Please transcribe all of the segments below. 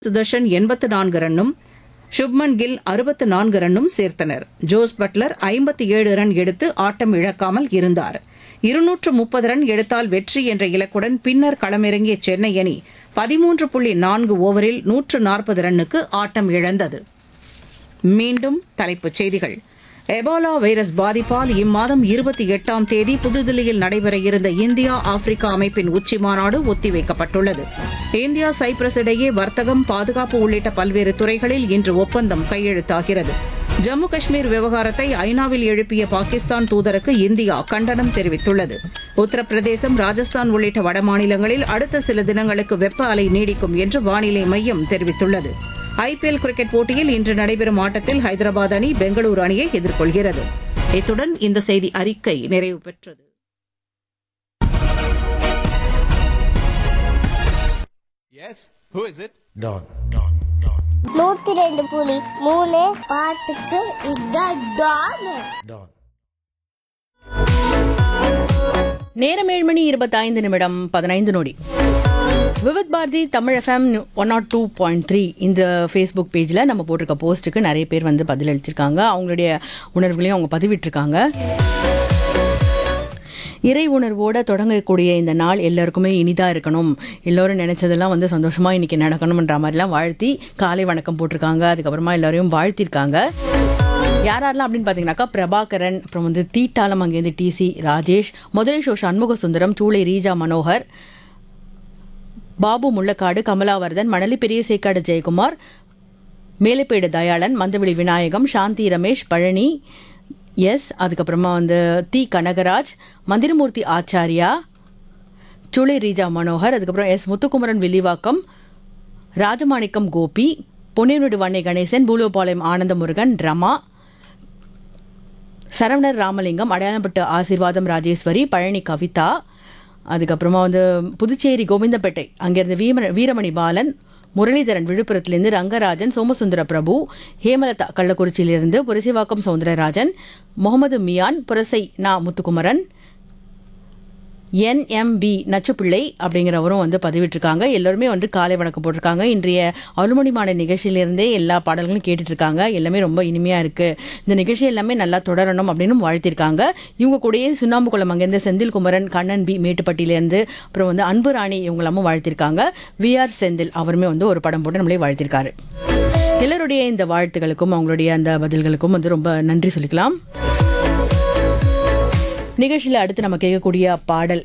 சுதர்ஷன் எண்பத்து நான்கு ரன்னும் சுப்மன் கில் அறுபத்து நான்கு ரன்னும் சேர்த்தனர் ஜோஸ் பட்லர் ஐம்பத்தி ஏழு ரன் எடுத்து ஆட்டம் இழக்காமல் இருந்தார் இருநூற்று முப்பது ரன் எடுத்தால் வெற்றி என்ற இலக்குடன் பின்னர் களமிறங்கிய சென்னை அணி பதிமூன்று புள்ளி நான்கு ஓவரில் நூற்று நாற்பது ரன்னுக்கு ஆட்டம் இழந்தது மீண்டும் தலைப்புச் செய்திகள் எபோலா வைரஸ் பாதிப்பால் இம்மாதம் இருபத்தி எட்டாம் தேதி புதுதில்லியில் நடைபெற இருந்த இந்தியா ஆப்பிரிக்கா அமைப்பின் உச்சி மாநாடு ஒத்திவைக்கப்பட்டுள்ளது இந்தியா சைப்ரஸ் இடையே வர்த்தகம் பாதுகாப்பு உள்ளிட்ட பல்வேறு துறைகளில் இன்று ஒப்பந்தம் கையெழுத்தாகிறது ஜம்மு காஷ்மீர் விவகாரத்தை ஐநாவில் எழுப்பிய பாகிஸ்தான் தூதருக்கு இந்தியா கண்டனம் தெரிவித்துள்ளது உத்தரப்பிரதேசம் ராஜஸ்தான் உள்ளிட்ட வடமாநிலங்களில் அடுத்த சில தினங்களுக்கு வெப்ப அலை நீடிக்கும் என்று வானிலை மையம் தெரிவித்துள்ளது ஐபிஎல் கிரிக்கெட் போட்டியில் இன்று நடைபெறும் ஆட்டத்தில் ஹைதராபாத் அணி பெங்களூரு அணியை எதிர்கொள்கிறது இத்துடன் இந்த செய்தி அறிக்கை நிறைவு பெற்றது Yes? Who is it? Don. நூத்தி ரெண்டு புலி மூணு பாட்டுக்கு இதான் டான் Don. நேரம் ஏழு மணி இருபத்தைந்து நிமிடம் பதினைந்து நொடி Vividh Bharati Tamil FM one nought two point three இந்த ஃபேஸ்புக் பேஜில் நம்ம போட்டிருக்க போஸ்ட்டுக்கு நிறைய பேர் வந்து பதில் அளிச்சிருக்காங்க அவங்களுடைய உணர்வுகளையும் அவங்க பதிவிட்டிருக்காங்க இறை உணர்வோட தொடங்கக்கூடிய இந்த நாள் எல்லாருக்குமே இனிதாக இருக்கணும் எல்லோரும் நினச்சதெல்லாம் வந்து சந்தோஷமாக இன்றைக்கி நடக்கணுன்ற மாதிரிலாம் வாழ்த்தி காலை வணக்கம் போட்டிருக்காங்க அதுக்கப்புறமா எல்லாரையும் வாழ்த்திருக்காங்க யார் யாரெல்லாம் அப்படின்னு பார்த்தீங்கன்னாக்கா பிரபாகரன் அப்புறம் வந்து தீட்டாளம் அங்கேருந்து டிசி ராஜேஷ் முதலை ஷோ சண்முக சுந்தரம் சூளை ரீஜா மனோகர் பாபு முள்ளக்காடு கமலாவர்தன் மணலி பெரிய சேக்காடு ஜெயக்குமார் மேலப்பேடு தயாளன் மந்தவெளி விநாயகம் சாந்தி ரமேஷ் பழனி எஸ் அதுக்கப்புறமா வந்து தி கனகராஜ் மந்திரமூர்த்தி ஆச்சாரியா சுளை ரீஜா மனோகர் அதுக்கப்புறம் எஸ் முத்துக்குமரன் வில்லிவாக்கம் ராஜமாணிக்கம் கோபி பொன்னியனுடு வண்ணை கணேசன் பூலோபாளையம் ஆனந்தமுருகன் ரமா சரவணர் ராமலிங்கம் அடையாளப்பட்டு ஆசீர்வாதம் ராஜேஸ்வரி பழனி கவிதா அதுக்கப்புறமா வந்து புதுச்சேரி கோவிந்தப்பேட்டை அங்கேருந்து வீம வீரமணி பாலன் முரளிதரன் விழுப்புரத்திலிருந்து ரங்கராஜன் சோமசுந்தர பிரபு ஹேமலதா கள்ளக்குறிச்சியிலிருந்து புரசிவாக்கம் சவுந்தரராஜன் முகமது மியான் புரசை நா முத்துக்குமரன் என்எம்பி நச்சுப்பிள்ளை அப்படிங்கிறவரும் வந்து பதிவிட்டிருக்காங்க எல்லாருமே வந்து காலை வணக்கம் போட்டிருக்காங்க இன்றைய அருள்மொழிமான நிகழ்ச்சியிலிருந்தே எல்லா பாடல்களும் கேட்டுட்டு இருக்காங்க எல்லாமே ரொம்ப இனிமையாக இருக்குது இந்த நிகழ்ச்சி எல்லாமே நல்லா தொடரணும் அப்படின்னு வாழ்த்திருக்காங்க இவங்க கூடயே சுண்ணாம்புக்குளம் அங்கேருந்து செந்தில் குமரன் கண்ணன் பி மேட்டுப்பட்டியிலேருந்து அப்புறம் வந்து அன்பு ராணி இவங்களாமும் வாழ்த்திருக்காங்க விஆர் செந்தில் அவருமே வந்து ஒரு படம் போட்டு நம்மளே வாழ்த்திருக்காரு எல்லாருடைய இந்த வாழ்த்துகளுக்கும் அவங்களுடைய அந்த பதில்களுக்கும் வந்து ரொம்ப நன்றி சொல்லிக்கலாம் நிகழ்ச்சியில் அடுத்து நம்ம கேட்கக்கூடிய பாடல்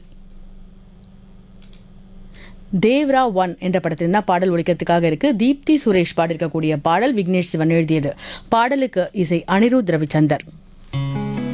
தேவ்ரா ஒன் என்ற படத்தில் தான் பாடல் ஒழிக்கிறதுக்காக இருக்கு தீப்தி சுரேஷ் பாடிருக்கக்கூடிய பாடல் விக்னேஷ் சிவன் எழுதியது பாடலுக்கு இசை அனிருத் ரவிச்சந்தர்